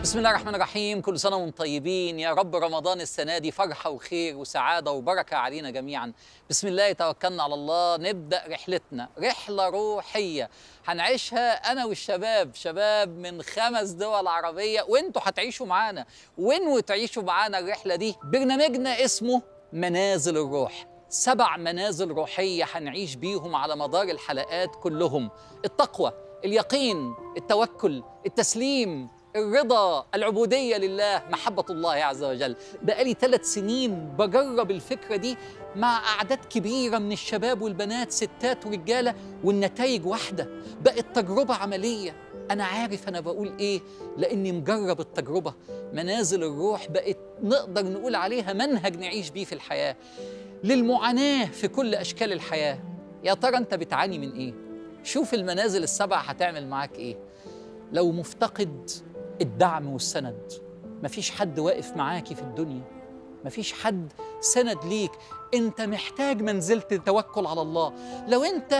بسم الله الرحمن الرحيم كل سنة وانتم طيبين يا رب رمضان السنة دي فرحة وخير وسعادة وبركة علينا جميعا بسم الله توكلنا على الله نبدأ رحلتنا رحلة روحية هنعيشها أنا والشباب شباب من خمس دول عربية وانتوا هتعيشوا معانا وانوا تعيشوا معانا الرحلة دي برنامجنا اسمه منازل الروح سبع منازل روحية هنعيش بيهم على مدار الحلقات كلهم التقوى اليقين التوكل التسليم الرضا العبودية لله محبة الله عز وجل بقالي ثلاث سنين بجرب الفكرة دي مع أعداد كبيرة من الشباب والبنات ستات ورجالة والنتائج واحدة بقت تجربة عملية أنا عارف أنا بقول إيه لأني مجرب التجربة منازل الروح بقت نقدر نقول عليها منهج نعيش بيه في الحياة للمعاناة في كل أشكال الحياة يا ترى أنت بتعاني من إيه؟ شوف المنازل السبعة هتعمل معاك إيه لو مفتقد الدعم والسند مفيش حد واقف معاكي في الدنيا مفيش حد سند ليك انت محتاج منزلة التوكل على الله لو انت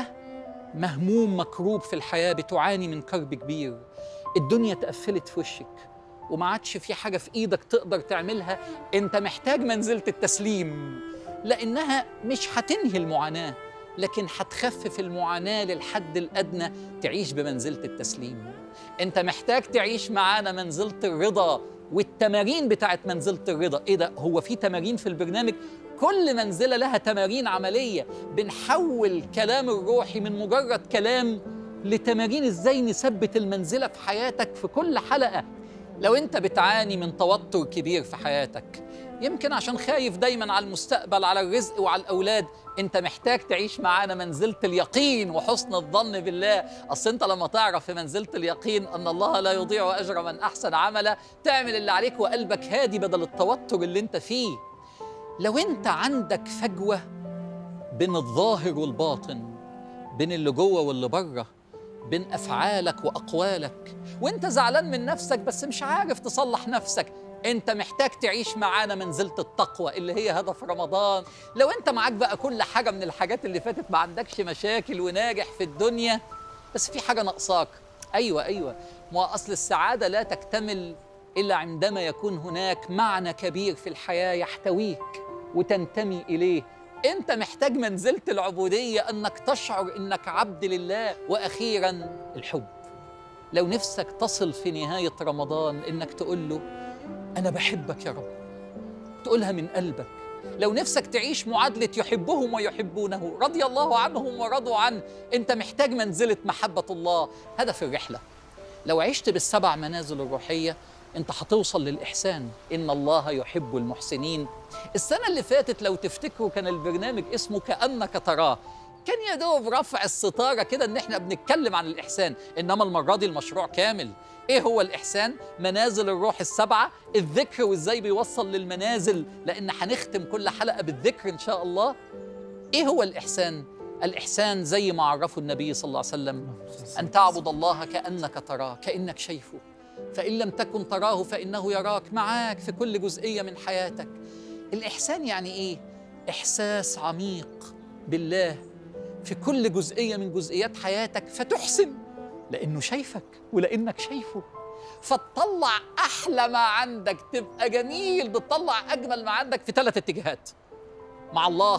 مهموم مكروب في الحياة بتعاني من كرب كبير الدنيا تقفلت في وشك وما عادش في حاجة في ايدك تقدر تعملها انت محتاج منزلة التسليم لانها مش هتنهي المعاناة لكن هتخفف المعاناة للحد الأدنى تعيش بمنزلة التسليم انت محتاج تعيش معانا منزلة الرضا والتمارين بتاعت منزلة الرضا ايه ده هو في تمارين في البرنامج كل منزلة لها تمارين عملية بنحول كلام الروحي من مجرد كلام لتمارين ازاي نثبت المنزلة في حياتك في كل حلقة لو انت بتعاني من توتر كبير في حياتك يمكن عشان خايف دايما على المستقبل على الرزق وعلى الاولاد انت محتاج تعيش معانا منزله اليقين وحسن الظن بالله اصل انت لما تعرف في منزله اليقين ان الله لا يضيع اجر من احسن عملا تعمل اللي عليك وقلبك هادي بدل التوتر اللي انت فيه لو انت عندك فجوه بين الظاهر والباطن بين اللي جوه واللي بره بين افعالك واقوالك وانت زعلان من نفسك بس مش عارف تصلح نفسك انت محتاج تعيش معانا منزلة التقوى اللي هي هدف رمضان لو انت معاك بقى كل حاجة من الحاجات اللي فاتت ما عندكش مشاكل وناجح في الدنيا بس في حاجة ناقصاك ايوه ايوه ما اصل السعادة لا تكتمل الا عندما يكون هناك معنى كبير في الحياة يحتويك وتنتمي اليه انت محتاج منزلة العبودية انك تشعر انك عبد لله واخيرا الحب لو نفسك تصل في نهاية رمضان انك تقول له أنا بحبك يا رب تقولها من قلبك لو نفسك تعيش معادلة يحبهم ويحبونه رضي الله عنهم ورضوا عنه أنت محتاج منزلة محبة الله هدف الرحلة لو عشت بالسبع منازل الروحية أنت هتوصل للإحسان إن الله يحب المحسنين السنة اللي فاتت لو تفتكروا كان البرنامج اسمه كأنك تراه كان يا دوب رفع الستارة كده إن إحنا بنتكلم عن الإحسان إنما المرة دي المشروع كامل ايه هو الاحسان منازل الروح السبعه الذكر وازاي بيوصل للمنازل لان هنختم كل حلقه بالذكر ان شاء الله ايه هو الاحسان الاحسان زي ما عرفه النبي صلى الله عليه وسلم ان تعبد الله كانك تراه كانك شايفه فان لم تكن تراه فانه يراك معاك في كل جزئيه من حياتك الاحسان يعني ايه احساس عميق بالله في كل جزئيه من جزئيات حياتك فتحسن لانه شايفك ولانك شايفه فتطلع احلى ما عندك تبقى جميل بتطلع اجمل ما عندك في ثلاث اتجاهات مع الله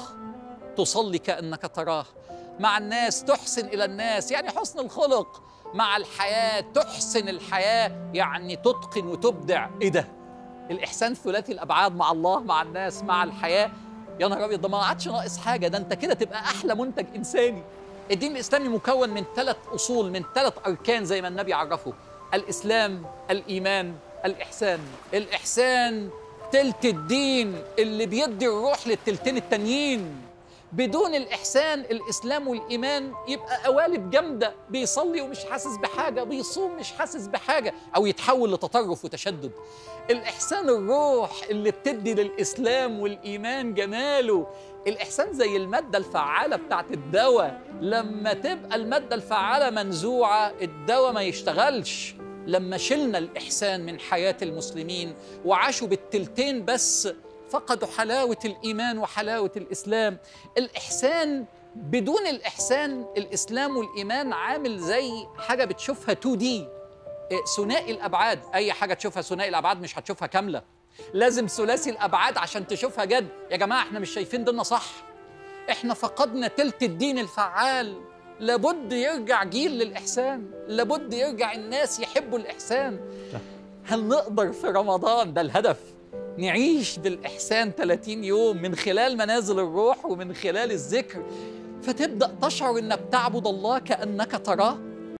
تصلي كانك تراه مع الناس تحسن الى الناس يعني حسن الخلق مع الحياه تحسن الحياه يعني تتقن وتبدع ايه ده الاحسان ثلاثي الابعاد مع الله مع الناس مع الحياه يا نهار ابيض ده ما عادش ناقص حاجه ده انت كده تبقى احلى منتج انساني الدين الاسلامي مكون من ثلاث اصول من ثلاث اركان زي ما النبي عرفه الاسلام الايمان الاحسان الاحسان تلت الدين اللي بيدي الروح للتلتين التانيين بدون الإحسان الإسلام والإيمان يبقى قوالب جامدة بيصلي ومش حاسس بحاجة بيصوم مش حاسس بحاجة أو يتحول لتطرف وتشدد الإحسان الروح اللي بتدي للإسلام والإيمان جماله الإحسان زي المادة الفعالة بتاعت الدواء لما تبقى المادة الفعالة منزوعة الدواء ما يشتغلش لما شلنا الإحسان من حياة المسلمين وعاشوا بالتلتين بس فقدوا حلاوة الإيمان وحلاوة الإسلام الإحسان بدون الإحسان الإسلام والإيمان عامل زي حاجة بتشوفها 2 دي إيه، ثنائي الابعاد اي حاجه تشوفها ثنائي الابعاد مش هتشوفها كامله لازم ثلاثي الابعاد عشان تشوفها جد يا جماعه احنا مش شايفين ديننا صح احنا فقدنا تلت الدين الفعال لابد يرجع جيل للاحسان لابد يرجع الناس يحبوا الاحسان هل نقدر في رمضان ده الهدف نعيش بالإحسان 30 يوم من خلال منازل الروح ومن خلال الذكر فتبدأ تشعر إنك تعبد الله كأنك تراه